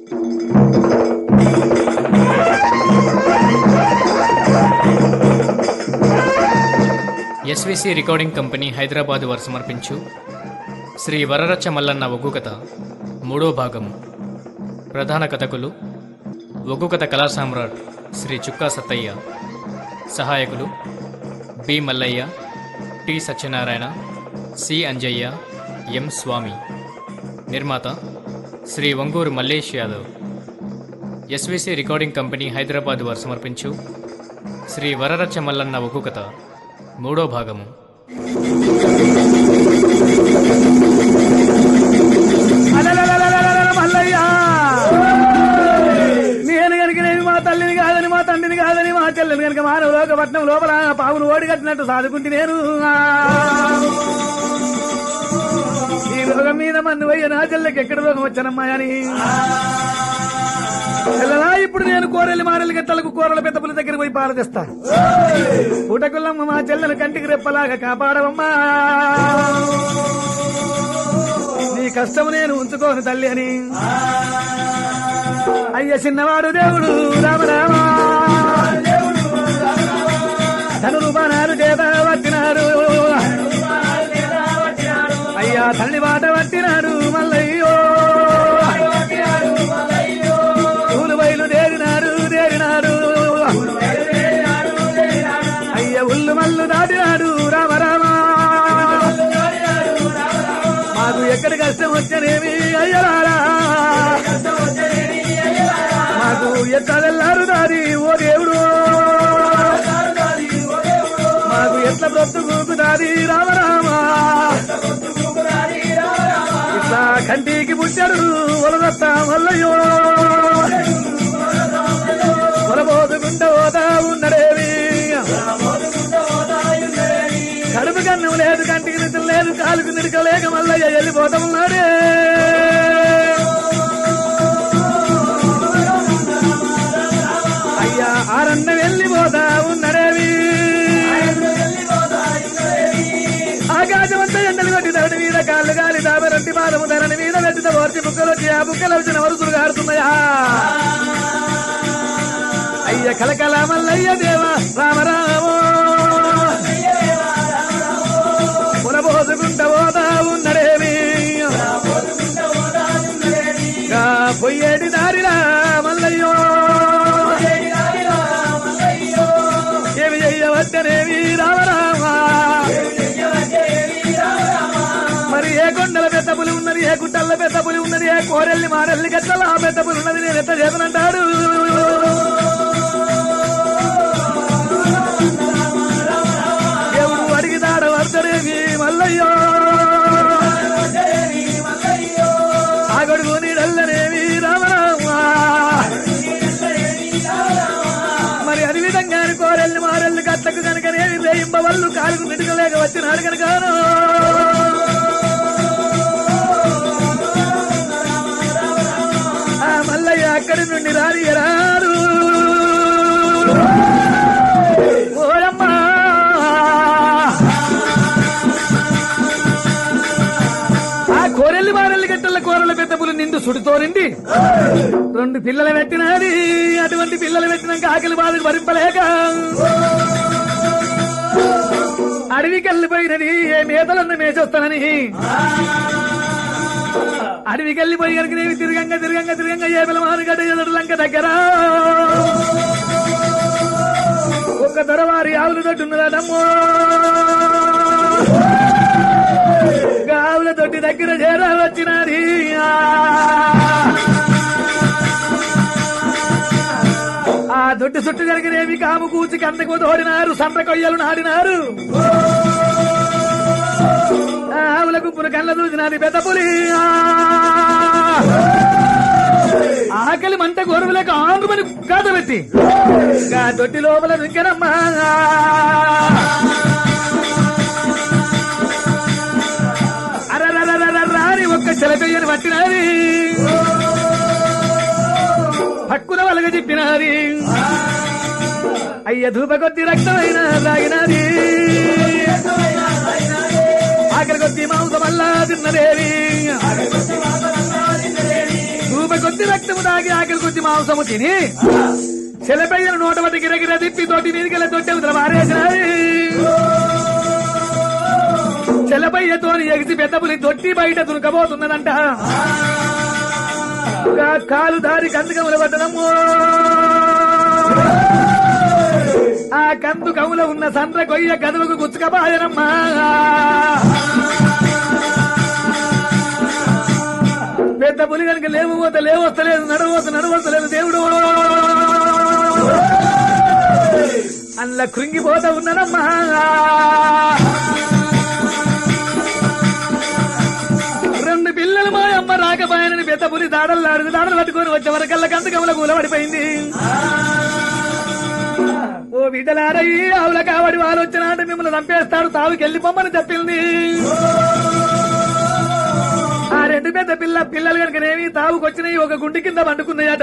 SVC recording company Hyderabad వారు సమర్పించు శ్రీ వరరచ్చ మల్లన్న ఒగ్గు కథ మూడో భాగము ప్రధాన కథకులు ఒగ్గు కథ కళా సామ్రాట్ శ్రీ చుక్కా సత్తయ్య సహాయకులు B Mallaiah T Satyanarayana C Anjaiah M Swamy నిర్మాత Shri Vangoor Mallesh Yadav S V C recording company Hyderabad వారు సమర్పించు శ్రీ వరరచ్చ మల్లన్న ఒగ్గు కథ మూడో భాగము అలలలలలలల మల్లయ్య నేను కనుక నేను మా తల్లిని కాదని మా తండ్రిని కాదని మా చెల్లిని కనుక మానవ లోక పట్నం లోపల పావును ఓడిగట్టినట్టు సాదుకుంటే నేను ఈ రోగం మీద మన్ను పోయి నా చెల్లెకి ఎక్కడ రోగం వచ్చానమ్మా అని చెల్లెలా ఇప్పుడు నేను కూరలు మారలు గట్టలకు కూరల పెద్దపుల దగ్గర పోయి పాలు తెస్తా పుటకుల్లమ్మ మా చెల్లెని కంటికి రెప్పలాగా కాపాడవమ్మా నీ కష్టం నేను ఉంచుకోను తల్లి అని అయ్య చిన్నవాడు దేవుడు రామరామ తను బాణాలు చేత పట్టినాడు అయ్యా తల్లి బాట పట్టినాడు మల్లయ్యో పూలు బయలు దేరినాడు దేరినాడు అయ్య ఉల్లు మల్లు దాటినాడు రామరామ మాకు ఎక్కడి కష్టం వచ్చనేమి అయ్యలారా మాకు ఎట్లెల్లారు దారి ఓ దేవుడు మాకు ఎట్ల బ్రతుకు దారి రామరామ ఇట్లా కంటికి పుట్టాడు వలదత్త మల్లయ్యో వలబోదుకుంట పోతా ఉన్నడేవి కడుపు కన్నం లేదు కంటికి నిద్ర లేదు కాలుకు నిడకలేక మల్లయ్య వెళ్ళిపోతా ఉన్నాడే అయ్యా ఆరన్న వెళ్ళిపోతా ఉన్నడేవి ఆకాశమంతా ఎండలు కొట్టి ధరణి మీద కాళ్ళు గాలి దాబరంటి పాదము ధరణి మీద వెట్టిన ఓర్చి బుక్కలు వచ్చి ఆ బుక్కలు వచ్చిన వరుసలు గారుతున్నాయా అయ్య కలకల మల్లయ్య దేవ రామరామో పునబోసుకుంట పోతా ఉన్నడేమి గా పొయ్యేటి దారిలా మల్లయ్యో ఏమి చెయ్యవద్దనేవి రామరామా మరి ఏ కొండల పెద్ద పులి ఉన్నది ఏ గుట్టల పెద్ద పులి ఉన్నది ఏ కోరెల్లి మారెల్లి గట్ల ఆ పెద్ద పులి ఉన్నది నేను ఎట్లా చేతనంటాడు దేవుడు అడిగినాడు వర్ధనేవి మల్లయ్యో ఆగడుగు నీడల్లనేవి రామరామా మరి అది విధంగా కోరెల్లి మారెల్లి గట్లకు కనుకనేవి వేయింప వాళ్ళు కాలుకు నిడుకలేక వచ్చినాడు కనుకాను ఆ మల్లయ్య అక్కడి నుండి రాని రారు ఓయమ్మా ఆ కోరెల్లి మారెల్లి గట్టల కూరల పెద్దపులు నిండు సుడితో నిండి రెండు పిల్లలు పెట్టినది అటువంటి పిల్లలు పెట్టినాక ఆకలి బాధకు భరింపలేక అడవికి వెళ్ళిపోయినది ఏ మేతలన్న మేచొస్తానని అడవికి వెళ్ళిపోయి కనుక నేను తిరగంగా తిరగంగా తిరగంగా ఏ పిల్లమాను గడ్డ ఎదురు లంక దగ్గర ఒక దొరవారి ఆవులు తొట్టున్నదమ్మో ఆవుల తొట్టి దగ్గర చేర వచ్చినది ఆ దొడ్డి చుట్టూ జరిగినేమి కాము కూచి కందకు తోడినారు సంత కొయ్యలు నాడినారు ఆ ఆవుల గుంపును కళ్ళ చూసినది పెద్ద పులి ఆ! ఆకలి మంట గొరవలేక ఆంధ్రమని కాద పెట్టి ఆ దొడ్డి లోపల దింకనమ్మా రాని ఒక్క చిలకయ్యని పట్టినది పక్కున వలగ చెప్పినది అయ్య ధూప కొద్ది రక్తమైన తాగినది ఆకలి కొద్ది మాంసం అల్లా తిన్నదేవి ధూప కొద్ది రక్తము తాగి ఆకలి కొద్ది మాంసము తిని చెలపయ్యను నోట బట్టి గిరగిర తిప్పి తోటి మీదికెళ్ళ తొట్టె ఉదర మారేసినది చెలపయ్యతోని ఎగిసి పెద్ద పులి తొట్టి బయట దునకబోతున్నదంట కా- కాలు దారి కందుకముల పట్టడము ఆ కందు కవుల ఉన్న సంద్ర కొయ్య గదువుకు గుచ్చుకబాయనమ్మా పెద్ద పులి కనుక లేవు పోత లేవు వస్తలేదు నడవత నడవస్తలేదు దేవుడు అల్ల కృంగిపోతా ఉన్నదమ్మా రెండు పిల్లలు మా అమ్మ రాకపోయానని పెద్ద పులి దాడలు ఆడుకు దాడలు పట్టుకొని వచ్చే వరకల్లా కందకముల కూలబడిపోయింది ఓ బిడ్డలారయ్యి ఆవుల కావడి వాళ్ళు వచ్చినాడు మిమ్మల్ని చంపేస్తాడు తావుకెళ్ళి పొమ్మని చెప్పింది ఆ రెండు పెద్ద పిల్ల పిల్లలు కనుకనేమి తావుకొచ్చినాయి ఒక గుండి కింద పండుకున్నాయట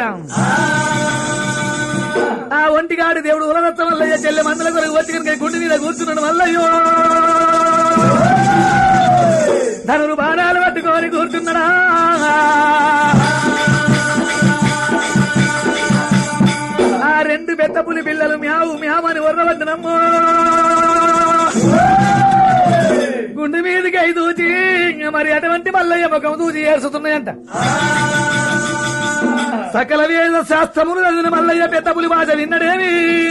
ఆ ఒంటిగాడి దేవుడు ఉలరత్త వల్లయ్య చెల్లె మందుల కొరకు వచ్చి కనుక గుండి మీద కూర్చున్నాడు వల్లయ్యో ధనులు బాణాలు పట్టుకొని కూర్చున్నాడా ఆ రెండు పెద్ద పులి పిల్లలు మ్యావు మ్యామని వర్రవద్దనమ్మో గుండె మీదకి ఐదు దూచి ఇంక మరి అటువంటి మల్లయ్య ముఖం దూచి ఏడుస్తున్నాయంట సకల వేద శాస్త్రములు చదివిన మల్లయ్య పెద్ద పులి భాష విన్నడేమి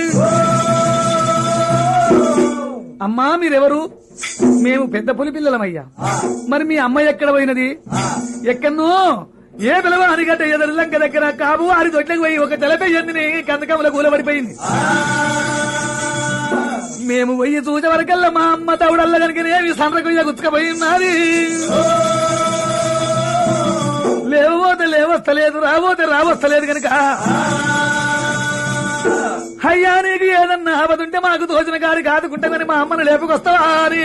అమ్మా మీరెవరు మేము పెద్ద పులి పిల్లలమయ్యా మరి మీ అమ్మ ఎక్కడ పోయినది ఎక్కడో ఏ పిలవ అనిగట్ట ఎదురు లంక దగ్గర కాబు ఆరి దొడ్లకు పోయి ఒక తెలపై ఎందిని కందకముల కూలబడిపోయింది మేము పోయి చూసే వరకల్లా మా అమ్మ తవుడల్ల కనుకనేమి సండ్రకొయ్య గుచ్చుకపోయిన్నది లేవబోతే లేవస్తలేదు రాబోతే రావస్తలేదు కనుక అయ్యా నీకు ఏదన్నా ఆపదుంటే మాకు తోచిన గారి కాదుకుంటామని మా అమ్మను లేపుకొస్తావా అని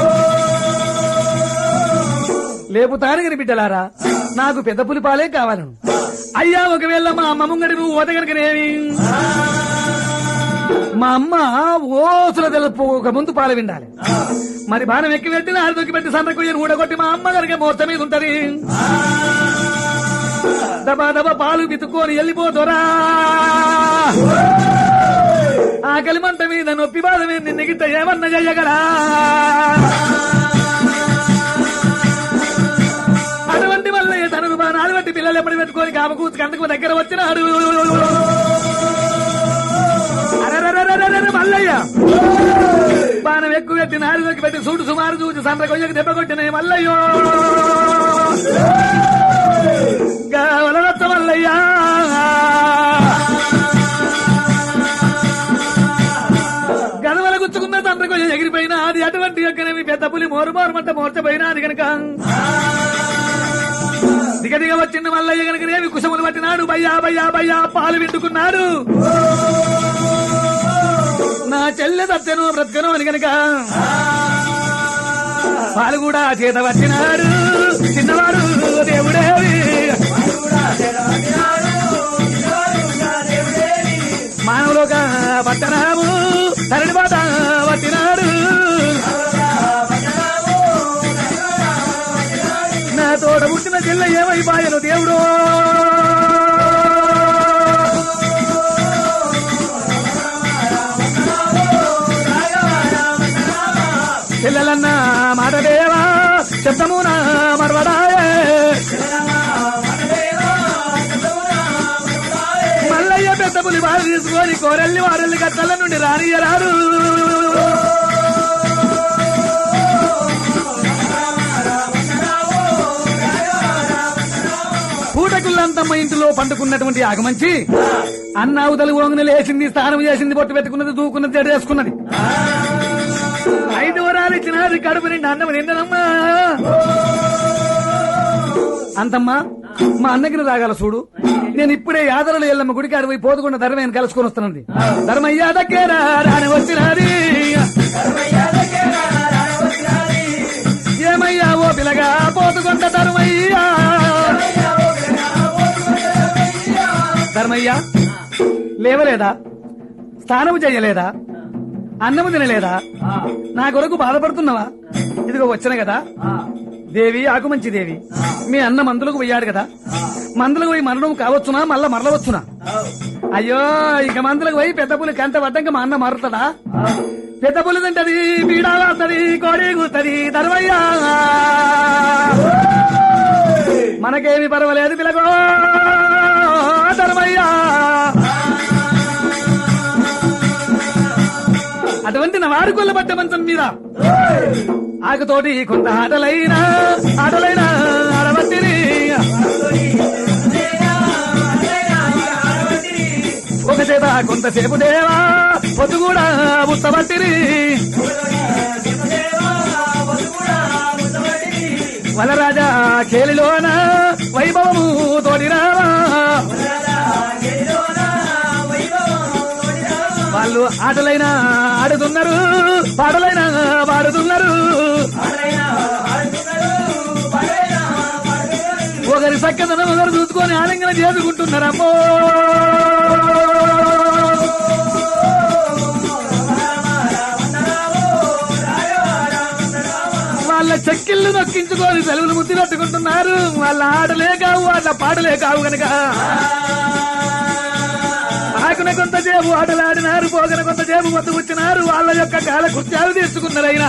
లేపుతానికి బిడ్డలారా నాకు పెద్ద పులిపాలే కావాలను అయ్యా ఒకవేళ మా అమ్మ ముంగడి నువ్వు ఓత కనుకనేమి మా అమ్మ ఓసుల తెలుపు ఒక ముందు పాలు విండాలి మరి బాణం ఎక్కి పెట్టి ఆరు దొక్కి పెట్టి సన్నకొయ్యను ఊడగొట్టి మా అమ్మ కనుక మోర్చ మీద ఉంటది దబా దబా పాలు బితుక్కొని వెళ్ళిపోతురా ఆకలి మంట మీద నొప్పి బాధ మీద నిన్న గిట్ట ఏమన్నా చెయ్యగరా అటువంటి వల్ల తనను బాణాలు బట్టి పిల్లలు ఎప్పుడు పెట్టుకొని కామ కూతుకు అందుకు దగ్గర వచ్చినాడు అరెరెరెరెరెరె మల్లయ్య బాణం ఎక్కువ పెట్టి నాలుగుకి పెట్టి సూటు సుమారు చూసి సంద్ర కొయ్యకు దెబ్బ కొట్టిన మల్లయ్యో గవలరత్త మల్లయ్య గదవల గుచ్చుకున్న తండ్రి కొంచెం ఎగిరిపోయినా అది అటువంటి యొక్కనేమి పెద్ద పులి మోరు మోరమంట మోర్చపోయినా అది కనుక దిగ దిగ వచ్చిండు మల్లయ్య కనుక రేవి కుసములు పట్టినాడు బయ్యా బయ్యా బయ్యా పాలు వింటుకున్నాడు నా చెల్లె సత్యను బ్రతకను అని కనుక పాలు కూడా చేత వచ్చినాడు చిన్నవాడు దేవుడేవి మానవులోక పట్టణము తరడి బాట పట్టినాడు నా తోట పుట్టిన చెల్ల ఏమైపాయను దేవుడు చెల్లెలన్న మాట దేవా శబ్దమున మరవడాయే మల్లయ్య పెద్ద పులి బాధ తీసుకొని కోరెల్లి వారెల్లి గట్టల నుండి రానియరాడు పూటకుళ్ళంతమ్మ ఇంటిలో పండుకున్నటువంటి ఆగమంచి అన్న అవతలి ఓంగున లేచింది స్నానం చేసింది బొట్టు పెట్టుకున్నది దూకున్నది జడ చేసుకున్నది ఐదు వరాలు ఇచ్చినది కడుపు నిండి అన్నం నిందనమ్మా అంతమ్మా మా అన్నగిరి రాగాల చూడు నేను ఇప్పుడే యాదరలు ఎల్లమ్మ గుడికి అడిపోయి పోతుకున్న ధర్మయ్యను కలుసుకొని వస్తున్నది ధర్మయ్య దగ్గర రాని వచ్చినది ఏమయ్యా ఓ పిల్లగా పోతుకొండ ధర్మయ్యా ధర్మయ్య లేవలేదా స్నానం చేయలేదా అన్నము తినలేదా నా కొరకు బాధపడుతున్నావా ఇదిగో వచ్చిన కదా దేవి ఆకుమంచి దేవి మీ అన్న మందులకు పోయాడు కదా మందులకు పోయి మరణం కావచ్చునా మళ్ళా మరలవచ్చునా అయ్యో ఇక మందులకు పోయి పెద్ద పులి కంట పడ్డాక మా అన్న మారుతాడా పెద్ద పులి తింటది బీడాలాడుతుంది కోడి కూస్తుంది ధర్మయ్యా మనకేమి పర్వాలేదు పిలగో ధర్మయ్యా అటువంటి నా వారు కొల్లబడ్డ మంచం మీద ఆకుతోటి కొంత ఆటలైనా ఆటలైనా ఆడబట్టిని ఒక చేత కొంతసేపు దేవా పొద్దు కూడా బుత్తబట్టిని వలరాజా కేలిలోన వైభవము తోటి రావా వాళ్ళు ఆటలైనా ఆడుతున్నారు పాటలైనా పాడుతున్నారు ఒకరి చక్కదనం ఒకరు చూసుకొని ఆలింగన చేసుకుంటున్నారమ్మో వాళ్ళ చెక్కిళ్ళు నొక్కించుకొని సెలవులు ముద్దు పెట్టుకుంటున్నారు వాళ్ళ ఆటలే కావు వాళ్ళ పాటలే కావు గనక ఆకున కొంత చేపు ఆటలాడినారు పోగన కొంత చేపు వద్దు వచ్చినారు వాళ్ళ యొక్క కాల కృత్యాలు తీసుకున్నారైనా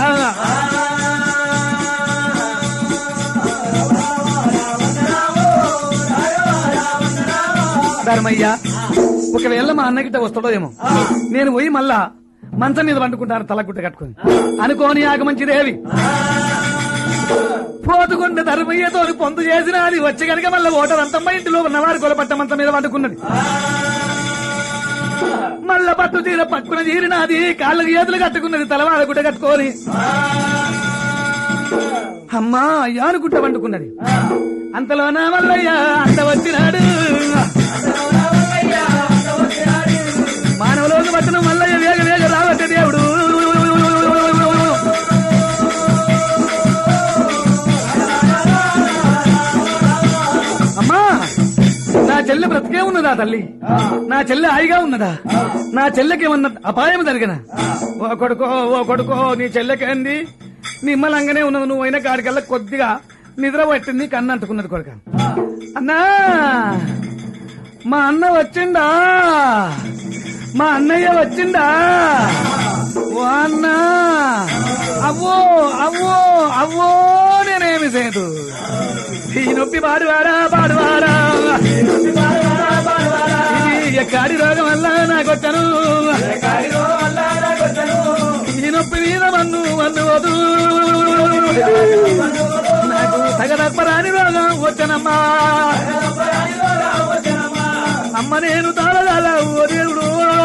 ధర్మయ్య ఒకవేళ మా అన్నగిட்ட వస్తాడో ఏమో నేను పోయి మళ్ళా మంచం మీద వండుకుంటాను తలగుట్ట కట్టుకుని అనుకోని ఆగమంచి దేవి పోతుకుంటే ధర్మయ్యతో పొందు చేసిన అది వచ్చి కనుక మళ్ళీ ఓటర్ అంతమ్మ ఇంటిలో ఉన్నవారు కొలపట్ట మంచం మీద వండుకున్నది మళ్ళా పట్టు తీర పక్కున తీరినది కాళ్ళకు చేతులు కట్టుకున్నది తలవాడ గుడ్డ కట్టుకొని అమ్మా అయ్యా అనుకుంట వండుకున్నది అంతలోన మల్లయ్య అంత వచ్చినాడు మానవలోకి వచ్చిన మల్లయ్య వేగ వేగ రావట్టే దేవుడు అమ్మా నా చెల్లె బ్రతికే ఉన్నదా తల్లి నా చెల్లె హాయిగా ఉన్నదా నా చెల్లెకి ఏమన్నా అపాయం జరిగిన ఓ కొడుకో ఓ కొడుకో నీ చెల్లెకేంది నిమ్మలంగానే ఉన్నది నువ్వు అయిన కాడికల్లా కొద్దిగా నిద్ర పట్టింది కన్ను అంటుకున్నది కొడుక అన్నా మా అన్న వచ్చిండా మా అన్నయ్య వచ్చిండా ఓ అన్నా అవ్వో అవ్వో అవ్వో నేనేమి చేయదు ఈ నొప్పి పాడువాడా పాడువాడా ఇది ఎక్కడి రోగం వల్ల నాకొచ్చను ఈ నొప్పి మీద మన్ను మన్ను వదు నాకు తగదప్పరాని రోగం వచ్చనమ్మా అమ్మ నేను తాళదాల ఓ దేవుడు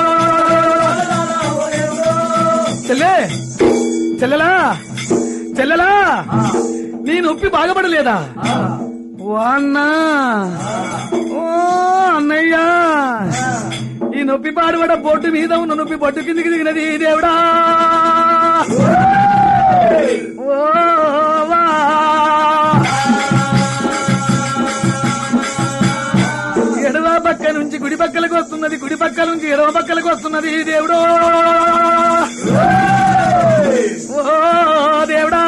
చెల్లె చెల్లెలా చెల్లెలా నీ నొప్పి బాగపడలేదా ఓ అన్నా ఓ అన్నయ్యా ఈ నొప్పి పాడుబడ బొట్టు మీద ఉన్న నొప్పి బొట్టు కిందికి దిగినది దేవుడా ఓ వా. ఎడవ పక్క నుంచి గుడి పక్కలకు వస్తున్నది గుడి పక్క నుంచి ఎడవ పక్కలకు వస్తున్నది దేవుడు ఓ దేవుడా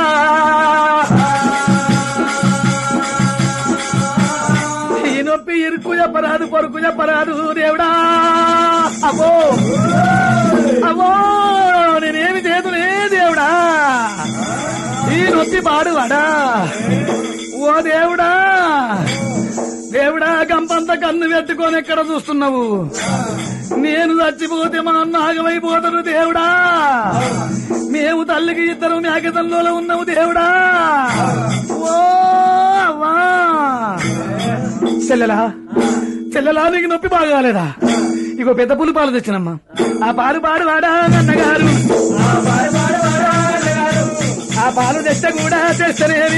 ఈ నొప్పి ఇరుకు చెప్పరాదు పొరుకు చెప్పరాదు దేవుడా అవ్వో అవ్వో నేనేమి చేతులే దేవుడా ఈ నొప్పి పాడువాడా ఓ దేవుడా దేవుడా గంపంత కన్ను పెట్టుకొని ఎక్కడ చూస్తున్నావు నేను చచ్చిపోతే మా అన్న ఆగమైపోతాడు దేవుడా మేము తల్లికి ఇద్దరు మేకతంలో ఉన్నావు దేవుడా ఓ అవ్వా చెల్లెలా చెల్లెలా నీకు నొప్పి బాగాలేదా ఇగో పెద్ద పులి పాలు తెచ్చినమ్మా ఆ పాలు పాడు వాడా అన్నగారు ఆ పాలు తెచ్చ కూడా తెచ్చనేవి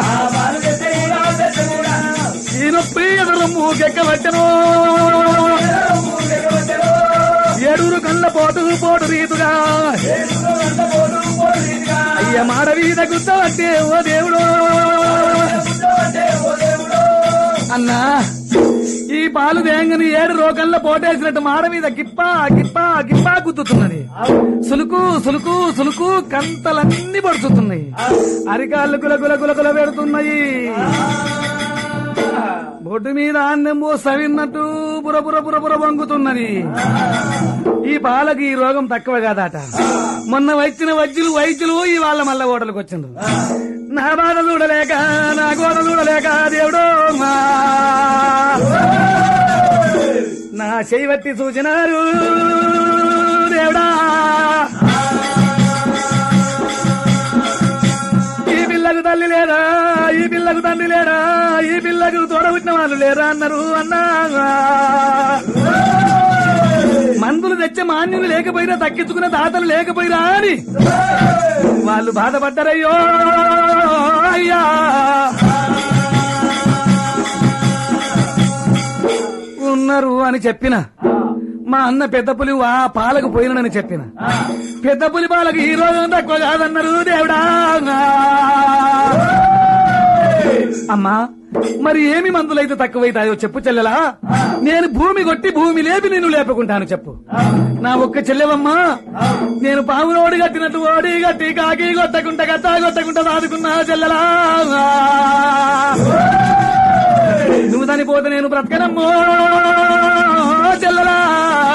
ఈ నొప్పి ఎదురమ్ము కెక్కబట్టను ఏడుగురు కళ్ళ పోటు పోటు రీతుగా అయ్య మాడ వీధ గుద్దవట్టే ఓ దేవుడు అన్నా ఈ పాలు వేయంగాని ఏడు రోగంలో పోటేసినట్టు మాడ మీద గిప్ప గిప్ప గిప్ప గుద్దుతున్నది సులుకు సులుకు సులుకు కంతలన్నీ పడుతున్నాయి అరికాళ్ళు గుల గుల గుల గుల పెడుతున్నాయి బొడ్డు మీద అన్నం సవిన్నట్టు బుర బుర బుర బుర వంగుతున్నది ఈ పాలకి ఈ రోగం తక్కువ కాదట మొన్న వచ్చిన వైద్యులు వైద్యులు ఈ వాళ్ళ మల్ల ఓటలకు వచ్చిండ్రు నా బాధ చూడలేక నా గోడ చూడలేక దేవుడు నా చేయి బట్టి చూచినారు దేవుడా ఈ పిల్లకు తల్లి లేరా ఈ పిల్లకు తండ్రి లేరా ఈ పిల్లకు తోడబుట్టిన వాళ్ళు లేరా అన్నారు అన్నా మందులు తెచ్చే మాన్యులు లేకపోయినా తక్కించుకునే దాతలు లేకపోయినా అని వాళ్ళు బాధపడ్డారయ్యో అయ్యా ఉన్నారు అని చెప్పిన మా అన్న పెద్ద పులి ఆ పాలకు పోయినని చెప్పిన పెద్ద పులి పాలకు ఈ రోజు తక్కువ కాదన్నారు దేవుడా అమ్మా మరి ఏమి మందులైతే తక్కువైతాయో చెప్పు చెల్లెలా నేను భూమి కొట్టి భూమి లేపి నేను లేపుకుంటాను చెప్పు నా ఒక్క చెల్లెవమ్మా నేను పామును ఓడి కట్టినట్టు ఓడి కట్టి కాకి కొట్టకుంట గట్టా కొట్టకుంట దాదుకున్నా చెల్లెలా నువ్వు చనిపోతే నేను బ్రతకనమ్మో చెల్లెలా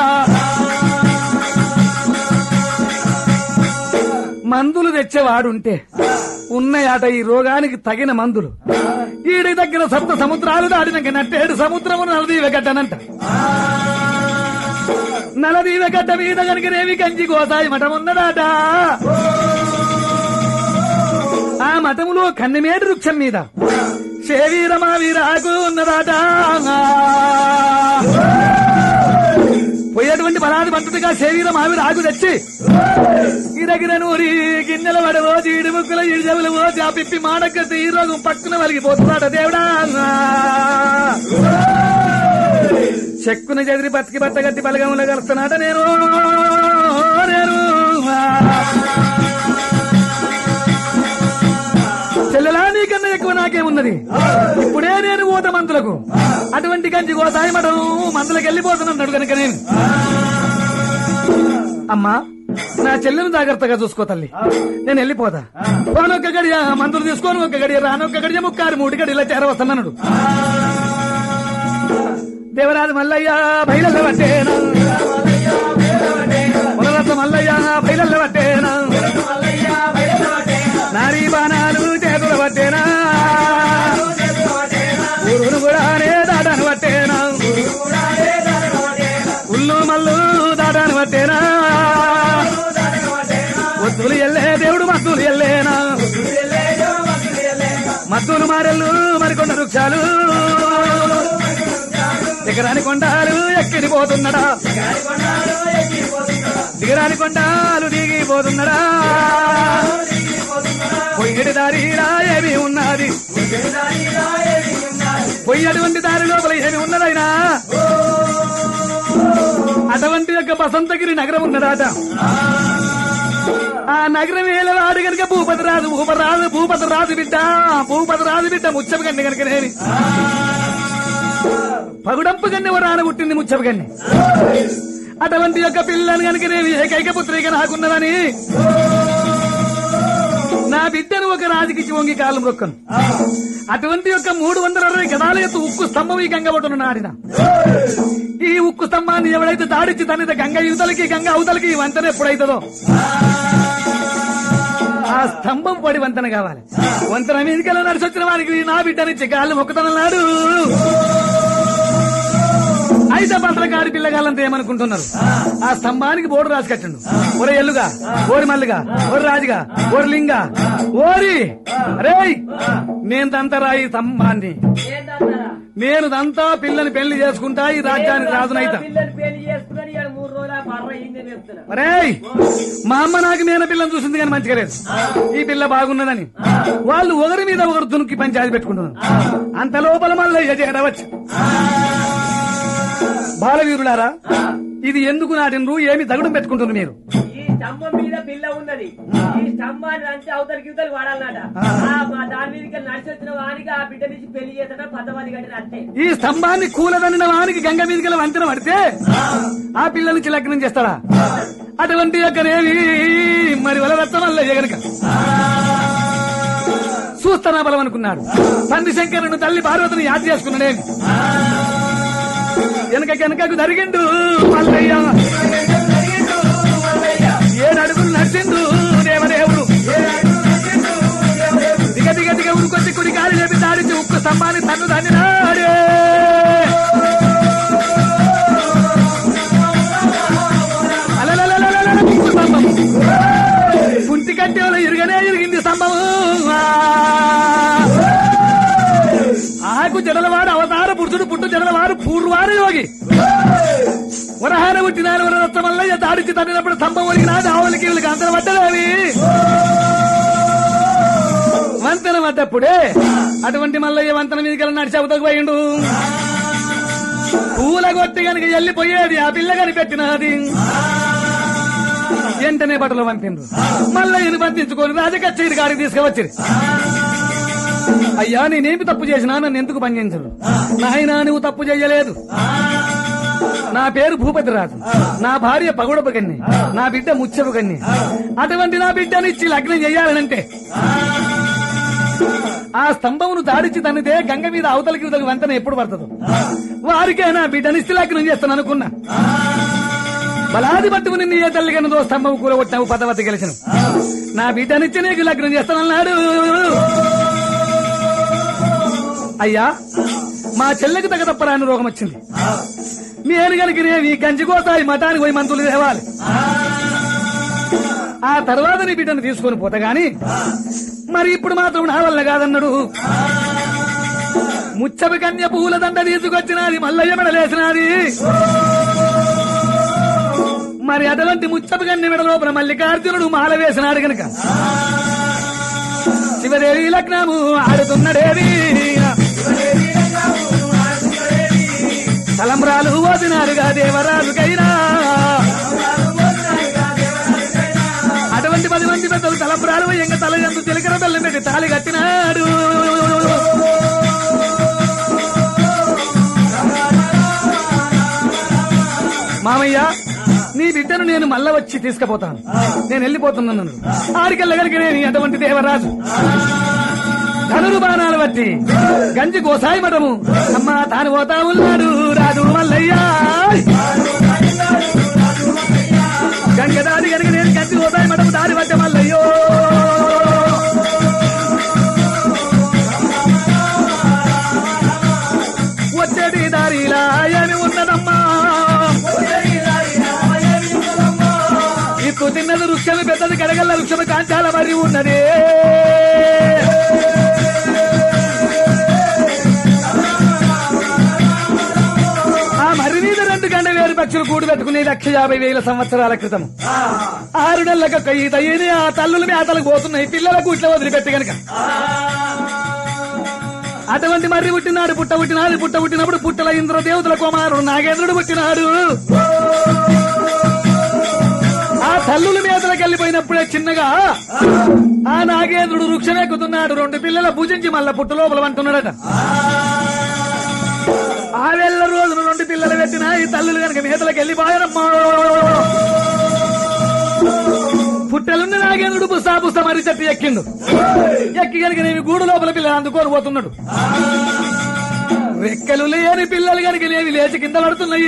మందులు తెచ్చేవాడుంటే ఉన్నాయట ఈ రోగానికి తగిన మందులు ఈడి దగ్గర సప్త సముద్రాలు దాటినాక నట్టేడు సముద్రము నలదీవ గడ్డనంట నలదీవ గడ్డ మీద కనుకనేవి కంచి గోసాయి మఠం ఉన్నదాట ఆ మఠములో కన్నమేడు వృక్షం మీద శరీరమా వీరాకు ఉన్నదాట పోయేటువంటి బలాది పంతుడిగా శరీరం ఆవిడ ఆకు తెచ్చి గిరగిర నూరి గిన్నెల పడవో జీడి ముక్కుల ఇడిజవులవో జాపిప్పి మాడకసి ఈ రోజు పక్కన వలిగిపోతున్నాడు దేవుడా చెక్కున చెదిరి బతికి బట్ట గట్టి బలగంలో కలుస్తున్నాడ నేను నేను చెల్లెలా నీకన్నా ఎక్కువ నాకేమున్నది ఇప్పుడే నేను పోత మందులకు అటువంటి కంచి గోసాయి మఠం మందులకు వెళ్ళిపోతున్నాడు కనుక నేను అమ్మా నా చెల్లెను జాగ్రత్తగా చూసుకో తల్లి నేను వెళ్ళిపోతా పోనొక్క గడియ మందులు తీసుకొని ఒక గడియ రానొక్క గడియ ముక్కారు మూడు గడియల చేరవస్తున్నాడు దేవరాజు మల్లయ్య బయలల్ల పట్టేనా పునరస మల్లయ్య బయలల్ల పట్టేనా నారీ బాణాలు చేతుల పట్టేనా ఊరును కూడానే దాటాను పట్టేనా ఉల్లు మల్లు దాటాను పట్టేనా ఒత్తులు ఎల్లే దేవుడు మద్దులు ఎల్లేనా మద్దులు మారెల్లు మరికొండ వృక్షాలు దిగరాని కొండాలు ఎక్కిడి పోతున్నాడా దిగరాని కొండాలు దిగిపోతున్నాడా పొయ్యడి దారిలా ఏమి ఉన్నది పొయ్యటువంటి దారి లోపల ఏమి ఉన్నదైనా అటువంటి యొక్క బసంతగిరి నగరం ఉన్నదాట ఆ నగరం ఏలవాడు గనుక భూపతి రాజు భూపతి రాజు భూపతి రాజు బిడ్డ భూపతి రాజు బిడ్డ ముచ్చపు గండి కనుక నేని పగుడంపు గండి వరాన పుట్టింది ముచ్చపు గండి అటువంటి యొక్క పిల్లని కనుక నేను ఏకైక పుత్రిక నాకున్నదని నా బిడ్డను ఒక రాజుకిచ్చి వంగి కాలం రొక్కను అటువంటి యొక్క మూడు వందల అరవై గదాల ఎత్తు ఉక్కు స్తంభం ఈ గంగబొట్టును నాడిన ఈ ఉక్కు స్తంభాన్ని ఎవడైతే దాడిచ్చి తన గంగ యువతలకి గంగ అవతలకి ఈ వంతెన ఎప్పుడైతుందో ఆ స్తంభం పడి వంతెన కావాలి వంతెన మీదకెళ్ళి నడిచి వచ్చిన వారికి నా బిడ్డనిచ్చి కాళ్ళు మొక్కుతనన్నాడు అయితే పత్రకారి పిల్లగాళ్ళంతా ఏమనుకుంటున్నారు ఆ స్తంభానికి బోర్డు రాసి కట్టండు ఒరే ఎల్లుగా ఓరి మల్లుగా ఓరి రాజుగా ఓరి లింగా ఓరి రేయ్ నేను దంతరా ఈ స్తంభాన్ని ఏంటన్నారా? నేను దంతా పిల్లని పెళ్లి చేసుకుంటా ఈ రాజ్యానికి రాజునైతా పిల్లలు పెళ్లి చేసుకున్నాడు ఇవాళ మూడు రోజుల పర్ర అయిందని చెప్తున్నా ఒరేయ్ మా అమ్మ నాకు నేను పిల్లని చూసింది కానీ మంచిగా లేదు ఈ పిల్ల బాగున్నదని వాళ్ళు ఒకరి మీద ఒకరు దునికి పంచాయతీ పెట్టుకుంటున్నారు అంత లోపల మళ్ళీ చేరవచ్చు బాలవీరులారా ఇది ఎందుకు నాటినరు ఏమి దగడం పెట్టుకుంటున్నారు మీరు ఈ స్తంభం మీద పిల్ల ఉన్నది ఈ స్తంభాన్ని అంటే అవతలికి ఇవతలి వాడాలన్నట ఆ మా దాని మీదకి నడిచి వచ్చిన వానికి ఆ బిడ్డ నుంచి పెళ్లి చేస్తాడ పద్దవాది కట్టిన అంతే ఈ స్తంభాన్ని కూలదన్న వానికి గంగ మీదకి వెళ్ళి వంతెన పడితే ఆ పిల్ల నుంచి లగ్నం చేస్తాడా అటువంటి యొక్కనేవి మరి వలరత్నం వల్ల గనక చూస్తానా బలం అనుకున్నాడు తండ్రి శంకరుడు తల్లి పార్వతిని యాద చేసుకున్నాడే వెనక వెనకకు జరిగిండు మల్లయ్య ఏడు అడుగులు నడిచిండు దేవదేవుడు దిగ దిగ దిగ ఉరుకొచ్చి కుడి కాలి లేపి దాడిచి ఉక్కు స్తంభాన్ని తన్ను దాన్ని నాడే అలలలలలలల ఉక్కు స్తంభం కుంటి కట్టెలో ఇరుగనే ఇరిగింది స్తంభం ఆకు జడలవాడు అవతార పురుషుడు పుట్టు జడలవారు పూర్వారు యోగి వరహాన పుట్టినారు వరరత్నమల్లయ్య దాడిచి తన్నినప్పుడు స్తంభం ఒలిగినాది ఆవులకి వీళ్ళకి అంతరం పడ్డది వంతెన పడ్డప్పుడే అటువంటి మల్లయ్య వంతెన మీదకి నడిచి అవతకు పోయిండు పూల కొట్టి కనుక వెళ్ళిపోయేది ఆ పిల్ల కనిపెట్టినది వెంటనే బట్టలు పంపిండ్రు మల్లయ్యని బంధించుకొని రాజకచ్చేరి గారికి తీసుకువచ్చి అయ్యా నేనేమి తప్పు చేసినా నన్ను ఎందుకు బంధించరు నాయనా నువ్వు తప్పు చేయలేదు నా పేరు భూపతి రాజు నా భార్య పగొడపు కన్ని నా బిడ్డ ముచ్చపు కన్ని అటువంటి నా బిడ్డని ఇచ్చి లగ్నం చేయాలనంటే ఆ స్తంభమును దాడిచి తన్నితే గంగ మీద అవతలకి ఇవతలకి వంతన ఎప్పుడు పడుతుందో వారికే నా బిడ్డనిస్తే లగ్నం చేస్తాను అనుకున్నా బలాది పట్టుకుని నీ ఏ తల్లి కన్నదో స్తంభం కూర కొట్టినావు పదవతి గెలిచిన నా బిడ్డనిచ్చి నీకు లగ్నం చేస్తానన్నాడు అయ్యా మా చెల్లెకి తగ తప్పరాని రోగం వచ్చింది నేను కనుక ఈ గంజి కోసాయి మఠానికి పోయి మంతులు తేవాలి ఆ తర్వాత నీ బిడ్డను తీసుకొని పోతా గాని మరి ఇప్పుడు మాత్రం నా వల్ల కాదన్నాడు ముచ్చవి కన్య పూల దండ తీసుకొచ్చినది మల్లయ్య మెడలేసినది మరి అటువంటి ముచ్చపు కన్య మెడ లోపల మల్లికార్జునుడు మాల వేసినాడు గనక శివదేవి లగ్నము ఆడుతున్నదేవి తలంబ్రాలు వదినారుగా దేవరాజుకైనా అటువంటి పది మంది పెద్దలు తలంబ్రాలు ఎంగ తల ఎందు చిలకర బెల్లం పెట్టి తాళి కట్టినాడు మామయ్య నీ బిడ్డను నేను మళ్ళా వచ్చి తీసుకుపోతాను నేను వెళ్ళిపోతున్నాను ఆడికెళ్ళగలిగి నేను అటువంటి దేవరాజు ధనురు బాణాలు బట్టి గంజి గోసాయి మఠము అమ్మా తాను పోతా ఉన్నాడు రాజు మల్లయ్య గంగ దారి కనుక నేను గంజి గోసాయి మఠము దారి పట్ట మల్లయ్యో వచ్చేటి దారిలా ఏమి ఉన్నదమ్మా ఇప్పుడు తిన్నది వృక్షము పెద్దది కడగల్ల వృక్షము కాంచాల మరి ఉన్నది ఆ మర్రి మీద రెండు గంట వేరు పక్షులు కూడు పెట్టుకునే లక్ష యాభై వేల సంవత్సరాల క్రితం ఆరు నెలలకు ఒక ఈత ఈది ఆ తల్లులు మేతలకు పోతున్నాయి పిల్లలకు ఇట్లా వదిలిపెట్టి గనక అటువంటి మర్రి పుట్టినాడు పుట్ట పుట్టినాడు పుట్ట పుట్టినప్పుడు పుట్టల ఇంద్ర దేవతల కుమారుడు నాగేంద్రుడు పుట్టినాడు ఆ తల్లుల మేతలకు వెళ్ళిపోయినప్పుడే చిన్నగా ఆ నాగేంద్రుడు వృక్షం ఎక్కుతున్నాడు రెండు పిల్లల పూజించి మళ్ళా పుట్ట లోపల అంటున్నాడట ఆ వేళ్ళ రోజున రెండు పిల్లలు పెట్టిన ఈ తల్లులు కనుక మేతలకు వెళ్ళిపోయారమ్మా పుట్టలున్న నాగేంద్రుడు పుస్తా పుస్తా మరి చెట్టు ఎక్కిండు ఎక్కి కనుక నేను గూడు లోపల పిల్లలు అందుకొని పోతున్నాడు రెక్కలు లేని పిల్లలు కనుక లేవి లేచి కింద పడుతున్నాయి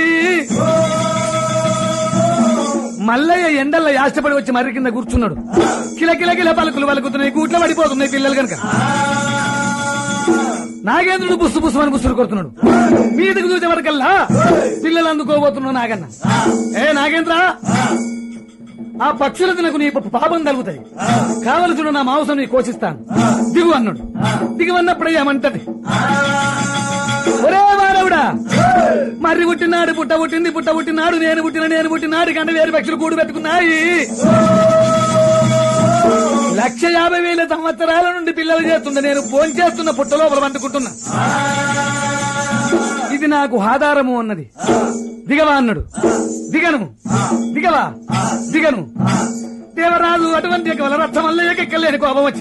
మల్లయ్య ఎండల్లో యాష్టపడి వచ్చి మర్రి కింద కూర్చున్నాడు కిల కిల కిల పలుకులు పలుకుతున్నాయి గూట్లో పడిపోతున్నాయి పిల్లలు కనుక నాగేంద్రుడు బుస్సు బుస్సు అని బుస్సులు కొడుతున్నాడు మీదకు చూసే వరకల్లా పిల్లలు అందుకోబోతున్నాడు నాగన్న ఏ నాగేంద్ర ఆ పక్షుల తినకు నీ పాపం తగ్గుతాయి కావలసిన నా మాంసం నీ కోసిస్తాను దిగు అన్నాడు దిగువన్నప్పుడు ఏమంటది ఒరే మానవుడా మర్రి పుట్టినాడు పుట్ట పుట్టింది పుట్ట పుట్టినాడు నేను పుట్టిన నేను పుట్టినాడు కంటే వేరు పక్షులు కూడు పెట్టుకున్నాయి లక్ష యాభై వేల సంవత్సరాల నుండి పిల్లలు చేస్తున్నా నేను ఫోన్ చేస్తున్న పుట్ట లోపల పండుకుంటున్నా ఇది నాకు ఆధారము అన్నది దిగవా అన్నాడు దిగను దిగవా దిగను దేవరాజు అటువంటి యొక్క వలరత్నం వల్ల ఎక్కలేని కోపం వచ్చి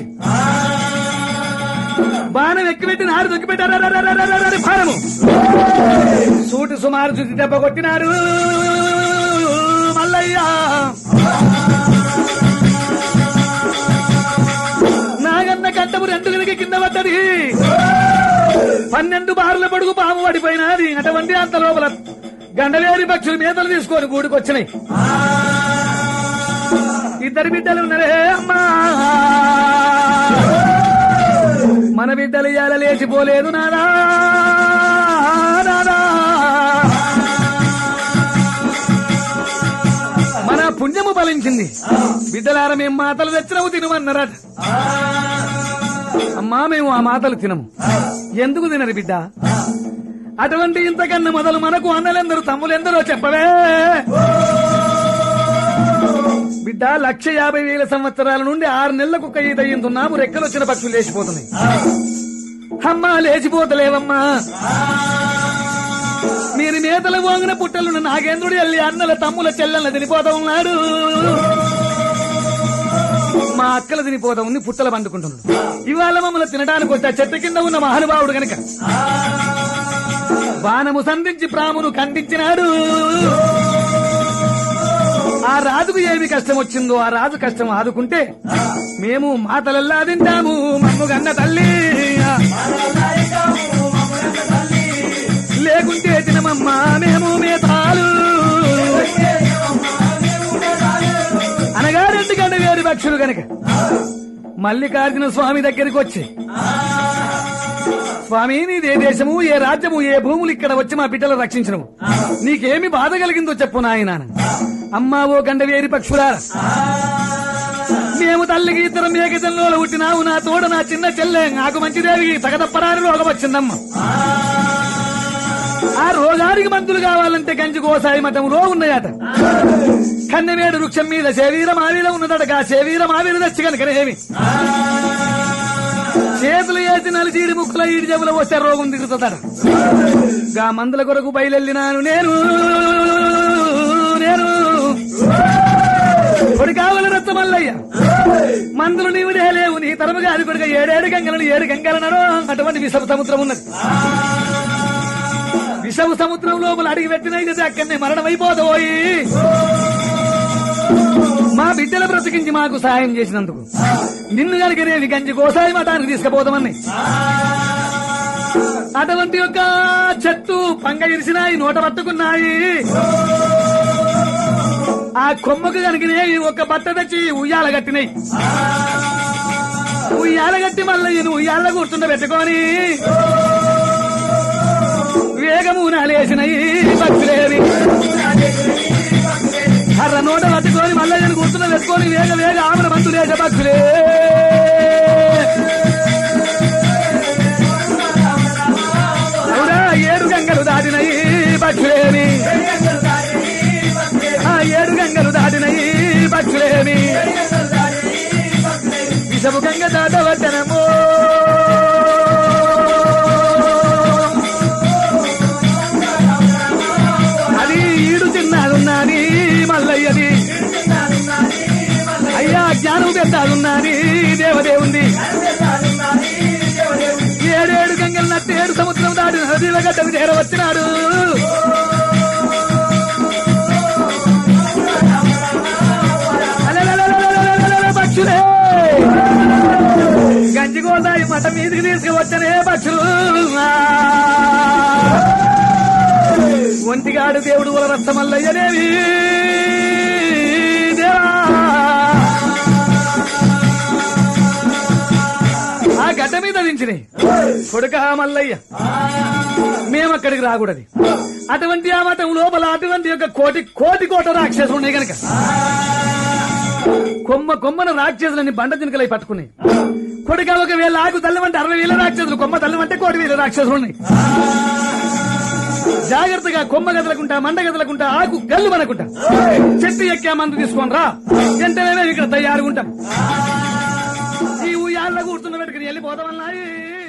బాణం ఎక్కిపెట్టి నాడు దొక్కిపెట్టారు బాణము సూటు సుమారు చుట్టి దెబ్బ కొట్టినాడు మల్లయ్య నాగన్న కంటము రెండు గదికి కింద పడ్డది పన్నెండు బార్ల పొడుగు పాము పడిపోయినది అటువంటి అంత లోపల గండవేరి పక్షులు మేతలు తీసుకొని గూడుకొచ్చినాయి ఇద్దరు బిడ్డలు ఉన్నారే అమ్మా మన బిడ్డలు ఇవాళ లేచిపోలేదు నాదా నాదా మన పుణ్యము ఫలించింది బిడ్డలార మేము మాటలు తెచ్చినవు తినమన్నారట అమ్మా మేము ఆ మాటలు తినము ఎందుకు తినరు బిడ్డ అటువంటి ఇంతకన్నా మొదలు మనకు అన్నలెందరూ తమ్ములెందరో చెప్పవే బిడ్డ లక్ష యాభై వేల సంవత్సరాల నుండి ఆరు నెలలకు ఒక ఈత అయ్యిందున్నాము రెక్కలు వచ్చిన పక్షులు లేచిపోతున్నాయి అమ్మా లేచిపోతలేవమ్మా మీరు నేతల పోగిన పుట్టలను నాగేంద్రుడు వెళ్ళి అన్నల తమ్ముల చెల్లెళ్ళ తినిపోతా ఉన్నాడు మా అక్కల తినిపోతా ఉంది పుట్టల పండుకుంటున్నాడు ఇవాళ మమ్మల్ని తినడానికి వచ్చి ఆ చెట్టు కింద ఉన్న మహానుభావుడు గనక బాణము సంధించి ప్రామును ఖండించినాడు ఆ రాజుకు ఏమి కష్టం వచ్చిందో ఆ రాజు కష్టం ఆదుకుంటే మేము మాటలల్లా తింటాము మమ్ము గన్న తల్లి లేకుంటే తినమమ్మా మేము మేతాలు అనగా రెండు గంట వేరు పక్షులు గనక మల్లికార్జున స్వామి దగ్గరికి వచ్చి స్వామి నీదే దేశము ఏ రాజ్యము ఏ భూములు ఇక్కడ వచ్చి మా బిడ్డలు రక్షించను నీకేమి బాధ కలిగిందో చెప్పు నాయన అమ్మా ఓ గండవేరి పక్షులారా మేము తల్లికి ఇద్దరం ఏకజంలో పుట్టినావు నా తోడ నా చిన్న చెల్లె నాకు మంచిదేవి తగదప్పరాని రోగం వచ్చిందమ్మ ఆ రోగానికి మందులు కావాలంటే గంజి గోసాయి మఠంలో ఉన్నాయట కన్నెమేడు వృక్షం మీద శరీరం ఆవిల ఉన్నదట ఆ శరీరం ఆవిల తెచ్చి కనుకనేమి చేతులు వేసి నలిచీడి ముక్కుల ఈడి జబుల వస్తే రోగం దిగుతుందట గా మందుల కొరకు బయలెళ్ళినాను నేను నేను కొడి కావాలి రత్తమల్లయ్య మందులు నీవు లేవు నీ తరముగా అది కొడుక ఏడేడు గంగలను ఏడు గంగలనడు అటువంటి విషపు సముద్రం ఉన్నది విషపు సముద్రం లోపల అడిగి పెట్టినది అక్కడనే మరణమైపోతోయి మా బిడ్డల బ్రతికించి మాకు సహాయం చేసినందుకు నిన్ను కనుకనేవి గంజి గోసాయి మఠానికి తీసుకుపోదామని అటువంటి యొక్క చెట్టు పంగ ఇరిసినాయి నోట పట్టుకున్నాయి ఆ కొమ్మకు కనుకనేవి ఒక బట్ట తెచ్చి ఉయ్యాల కట్టినాయి ఉయ్యాల కట్టి మళ్ళీ ఈయన ఉయ్యాల కూర్చుండ పెట్టుకొని వేగము నాలేసినయి భక్తులేవి కర్ర నోట పట్టుకొని మళ్ళీ నేను కూర్చున్న పెట్టుకొని వేగ వేగ ఆమెను బంధులేస భక్తులే అవునా ఏడు గంగలు దాటినయి భక్తులేని ఆ ఏడు గంగలు దాటినయి భక్తులేని విషము గంగ దాటవద్దనమో అది ఈడు చిన్నదున్నది మల్లయ్యది అయ్యా జ్ఞానం పెద్దదున్నది దేవదేవుంది ఏడేడు గంగలు నట్టి ఏడు సముద్రం దాటి నదిల గడ్డకు చేరవచ్చినాడు అలలలలలలలలల పక్షులే గంజి గోదాయి మఠం మీదికి తీసుకువచ్చనే పక్షులు ఆ! ఒంటిగాడు దేవుడు వల రసమల్లయ్యనేవి దేవా ఆ గడ్డ మీద దించినాయి కొడుక మల్లయ్య మేము అక్కడికి రాకూడదు అటువంటి ఆ మఠం లోపల అటువంటి యొక్క కోటి కోటి కోట రాక్షసులు ఉన్నాయి కనుక కొమ్మ కొమ్మన రాక్షసులని బండ జినకలై పట్టుకున్నాయి కొడుక ఒకవేళ ఆకు తల్లమంటే అరవై వేల రాక్షసులు కొమ్మ తల్లమంటే కోటి వేల రాక్షసులు ఉన్నాయి జాగ్రత్తగా కొమ్మ గదలకుంటా మండ గదలకుంటా ఆకు గల్లు మనకుంటా చెట్టు ఎక్కా మందు తీసుకొని రా వెంటనే మేము ఇక్కడ తయారుగుంటాం ఈ ఉయ్యాళ్ళ కూర్చున్న పెట్టుకుని వెళ్ళిపోతామన్నాయి